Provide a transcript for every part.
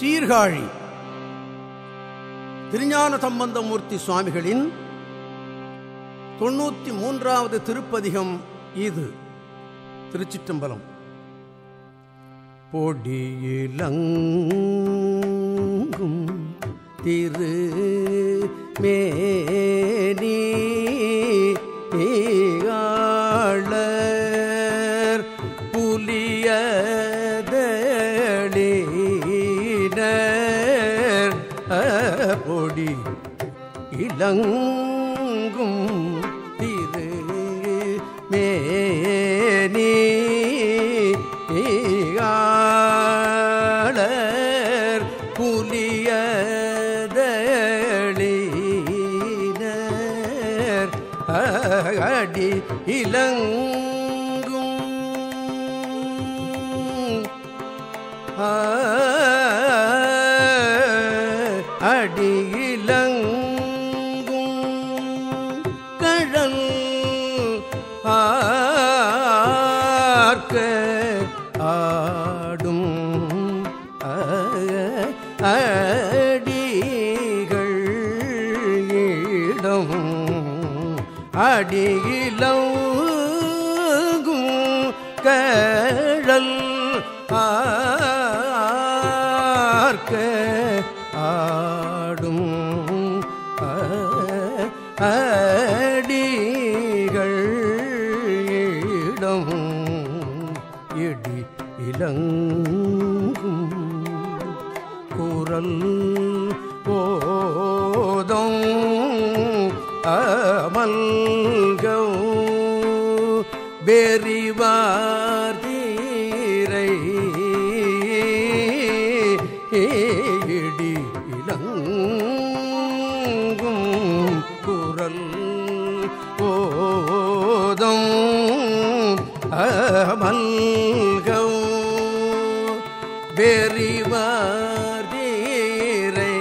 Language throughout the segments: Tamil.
சீர்காழி திருஞான சம்பந்தமூர்த்தி சுவாமிகளின் தொண்ணூத்தி மூன்றாவது திருப்பதிகம் இது திருச்சிற்றம்பலம் பொடியிலங்கும் திரு மேனி ஆளர் புலியதளீனர் பொடி இலங்கும் திரு மேனி ஆளர் புலியதளீனர் அடி இலங்கும் ஆ, அடி இலங்கும் கழல் ஆர்க்க ஆடும் அ- அடிகள் இடம் அடியிலங்கும் கழல் ஆர்க்க ஆடும் அ- அடிகள் இடம் இடி இலங்கும் குரல் போதும் அமல்கௌ வெறிவார்தீரை இடி இலங்கும் குரல் போதும் அமல்கௌ வெறிவார்தீரை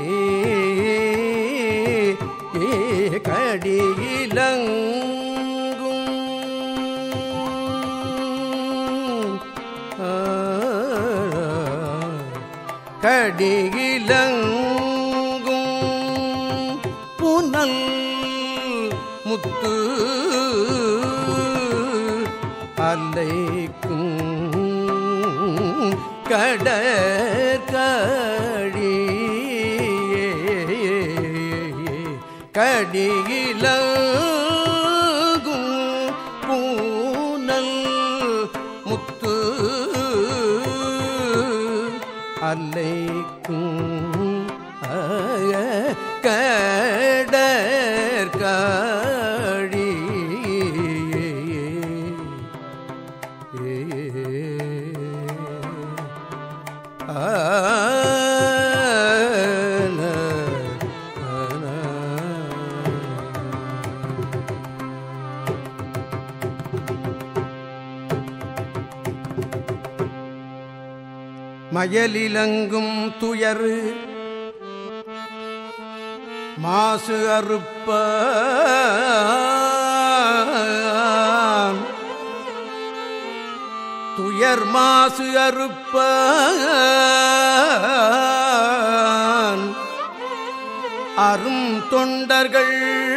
கடியிலங்கும் கடியிலங்கும் புனல் முத்து அலைக்கும் கடற்கழி கடியிலகும் பூனல் முத்து அலைக்கும் கடற்கழி மயலிலங்கும் துயரு மாசு அறுப்ப துயர் மாசு அறுப்ப அரும் தொண்டர்கள்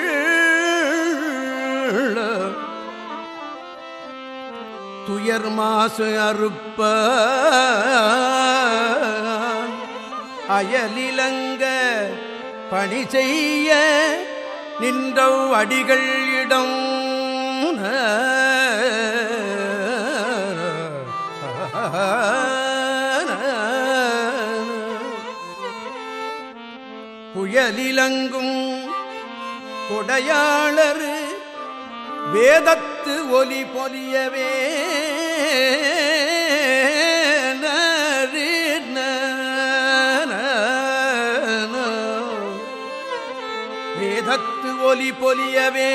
துயர் மாசு அறுப்ப அயலிலங்க பணி செய்ய நின்றவ் அடிகள் இடம் புயலிலங்கும் கொடையாளர் வேதத்து ஒலி பொலியவே வேதத்து ஒலி பொலியவே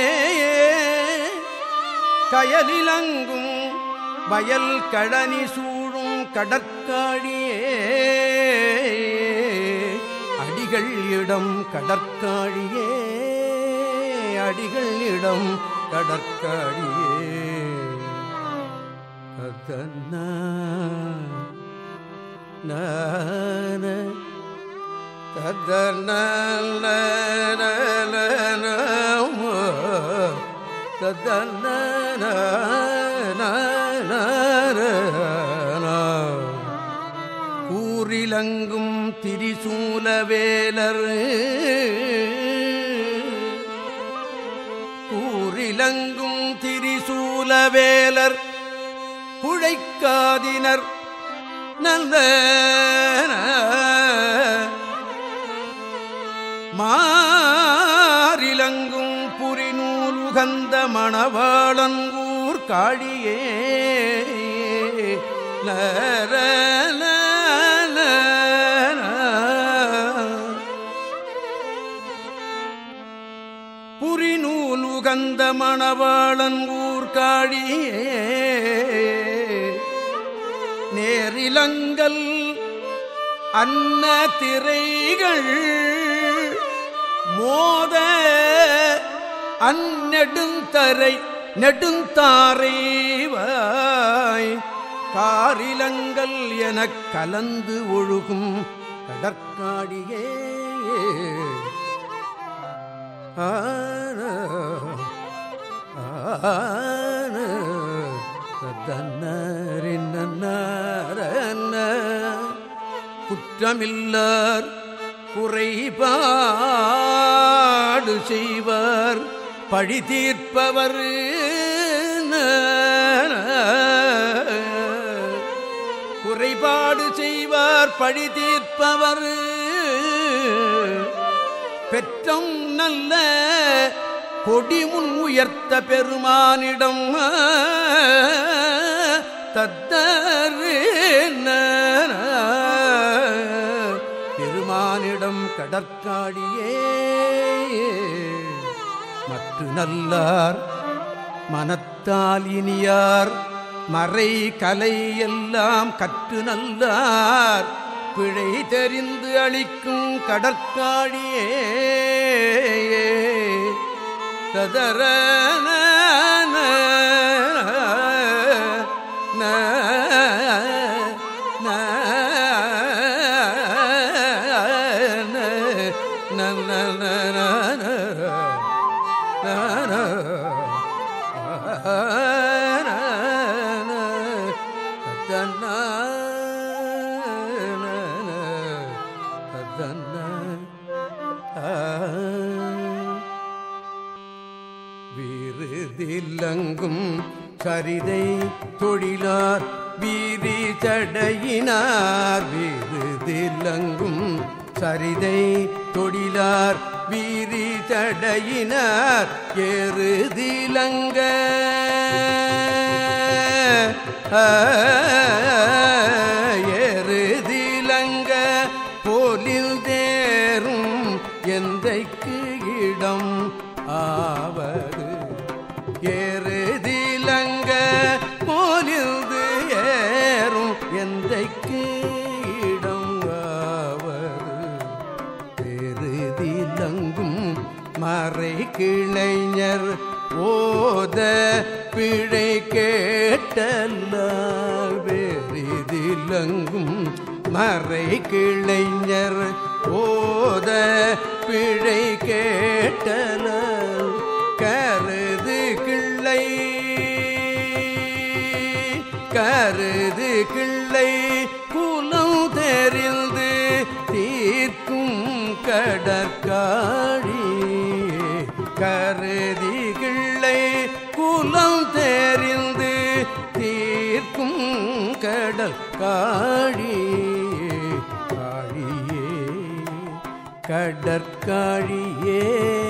கயலிலங்கும் வயல் கடனி சூழும் கடற்காழியே அடிகள் இடம் கடற்காழியே அடிகள் இடம் கடற்காழியே கதன்னா நன ததன ததன ஊரிலங்கும் திரிசூலவேலர் ஊரிலங்கும் திரிசூலவேலர் குழைக்காதினர் நல்ல மாறிலங்கும் புரிநூல் உகந்த மணவாளங்கூர் காழியே லர புரிநூல் உகந்த மணவாளன் ஊர் காழியே நேரிலங்கல் அன்ன திரைகள் மோத அந்நெடுந்தரை நெடுந்தாரைவாய் காரிலங்கள் எனக் கலந்து ஒழுகும் கடற்காடியே ஆன ஆன தன்னறின்ன குற்றமில்லார் குறைபாடு செய்வார் பழி தீர்ப்பவர் குறைபாடு செய்வார் பழி தீர்ப்பவர் பெற்றம் நல்ல கொடிமுன் உயர்த்த பெருமானிடம் தத்தரு பெருமானிடம் கடற்காடியே மற்ற நல்லார் மனத்தால் இனியார் மறை கலை எல்லாம் கற்று நல்லார் பிழை தெரிந்து அளிக்கும் கடற்காடியே ததர விருதிலங்கும் சரிதை தொழிலார் வீரி சடையினார் விருதிலங்கும் சரிதை தொழிலார் வீரி சடையினார் எருதிலங்க எருதிலங்க போலில் தேரும் எந்தைக்கு இடம் ஆவது ஏறுதிலங்க போலில்து ஏறும் எந்தைக்கு இடம் ஆவது பெருதிலங்கும் மறை கிளைஞர் ஓத பிழை கேட்டல்லார் பெரிதிலங்கும் மறை கிளைஞர் ஓத பிழை கேட்டல கருது கிள்ளை கருது கிள்ளை குலம் தெரிந்து தீர்க்கும் கடற்காழி கருதி கிள்ளை குலம் தெரிந்து தீர்க்கும் கடல் காழி காழியே கடற்காழியே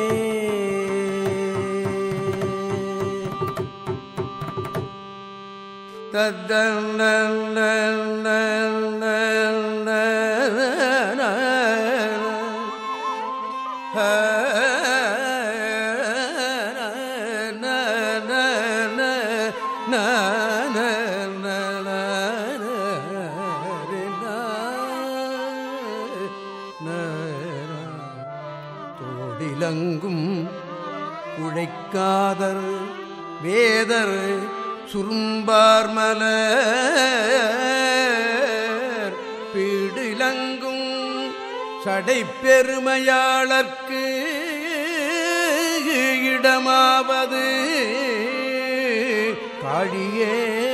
தோடிலங்கும் உழைக்காதர் வேதர் சுரும்பார் மலர் சடை பெருமையாளர்க்கு இடமாவது காழியே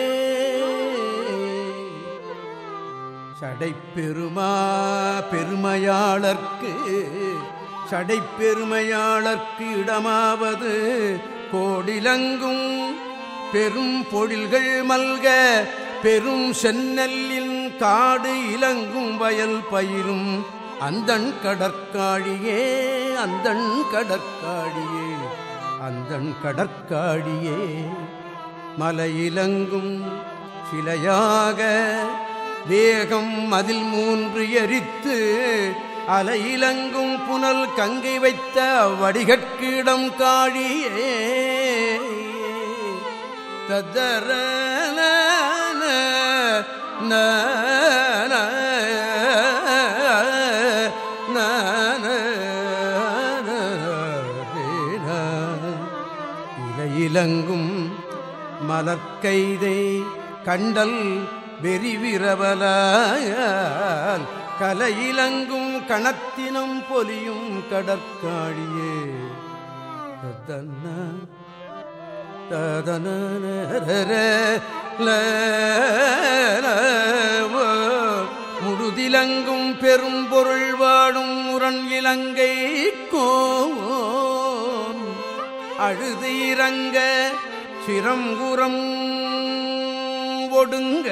சடை பெருமா பெருமையாளர்க்கு சடை பெருமையாளர்க்கு இடமாவது கோடிலங்கும் பெரும் பொழில்கள் மல்க பெரும் சென்னல்லின் காடு இலங்கும் வயல் பயிரும் அந்தண் கடற்காழியே அந்தண் கடற்காழியே அந்தண் கடற்காழியே மலையிலங்கும் சிலையாக வேகம் அதில் மூன்று எரித்து அலையிலங்கும் புனல் கங்கை வைத்த வடிகட்கிடம் காழியே ததர இலங்கும் மலர்க்கைதை கண்டல் வெறிவிரவலால் கலையிலங்கும் கணத்தினம் பொலியும் கடற்காழியே ததன ததன முழுதிலங்கும் பெரும் பொருள் வாடும் முரண் இலங்கை கோன் அழுது இறங்க சிரங்குரம் ஒடுங்க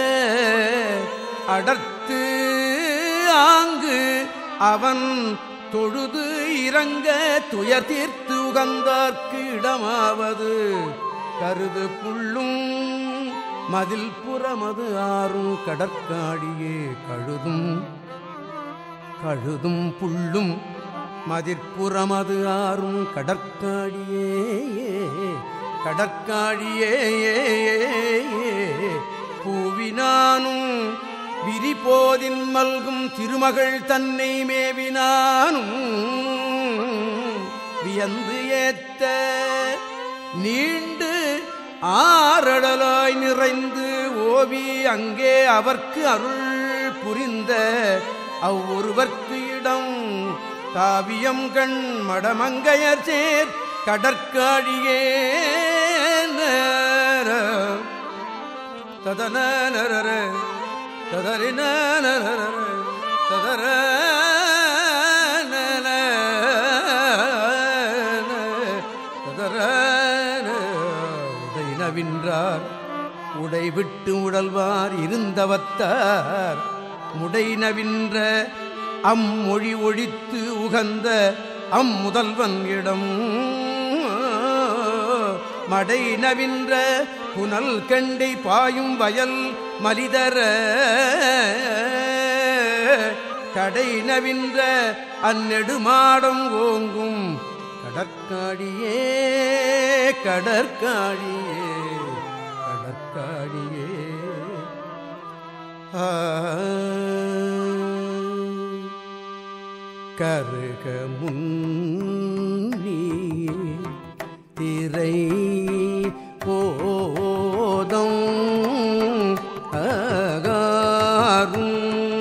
அடர்த்து ஆங்கு அவன் தொழுது இறங்க துயர் தீர்த்து உகந்தார்க்கு இடமாவது கருது புள்ளும் மதில் புறமது ஆறும் கடற்காடியே கழுதும் கழுதும் புள்ளும் மதிர்ப்புறமது ஆறும் கடற்காடியே கடற்காடியே பூவினானும் விரிபோதின் மல்கும் திருமகள் தன்னை மேவினானும் வியந்து ஏத்த நீண்டு ஆரடலாய் நிறைந்து ஓவி அங்கே அவர்க்கு அருள் புரிந்த அவ்வொருவர்க்கு இடம் காவியம் கண் மடமங்கையர் சேர் கடற்காழியே ததன நரர ததறின ததர உடைனவின்றார் உடை விட்டு உடல்வார் இருந்தவத்தார் முடைனவின்ற அம்மொழி ஒழித்து உகந்த அம்முதல்வன் இடம் மடை நவின்ற புனல் கண்டை பாயும் வயல் மலிதர கடை நவின்ற அந்நெடுமாடம் ஓங்கும் கடற்காடியே கடற்காடியே கடற்காடியே ஆ கருக முன்னி திரை போதம் அகாரும்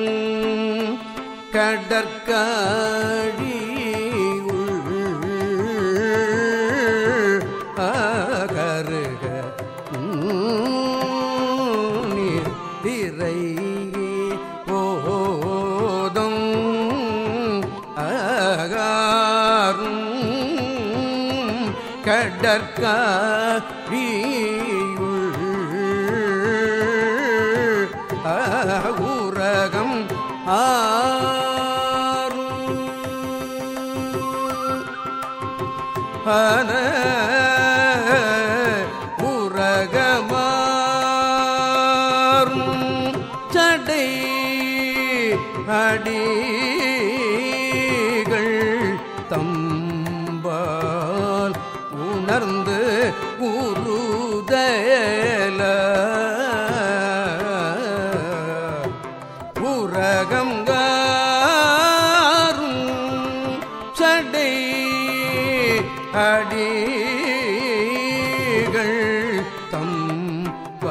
கடற்காடி கருக நீர் திரை போதும் அகாரும் கடற்காரியுள் ஊரகம் ஆரும் அன உரகமாறும் சடை அடிகள் தம்பால் உணர்ந்து உருதல உரகங்காரும் சடை அடிகள்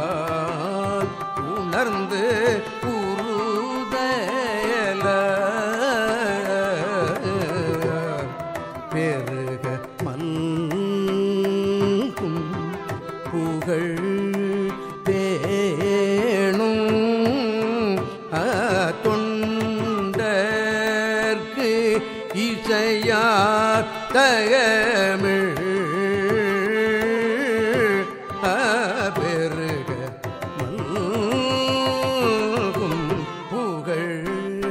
தம்பால் உணர்ந்து உருதல இசையார் தகமிழ் பெருக மல்கும் புகழ்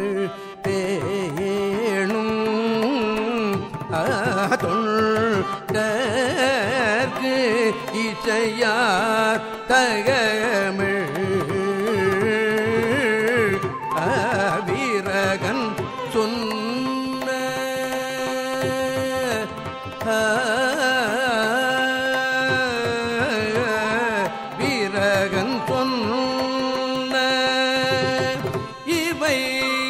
தேனும் தொண்டர்க்கு இசையார் தகமிழ் வீரகன் சொன்ன வீரகன் சொன்ன இவை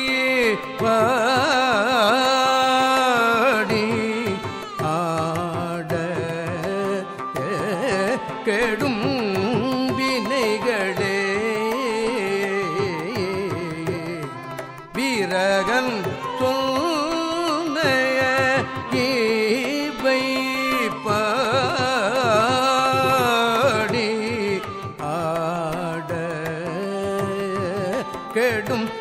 பாடி ஆட கெடும் வினைகளே வீரகன் சொன்ன இவை பாடி ஆட கெடும்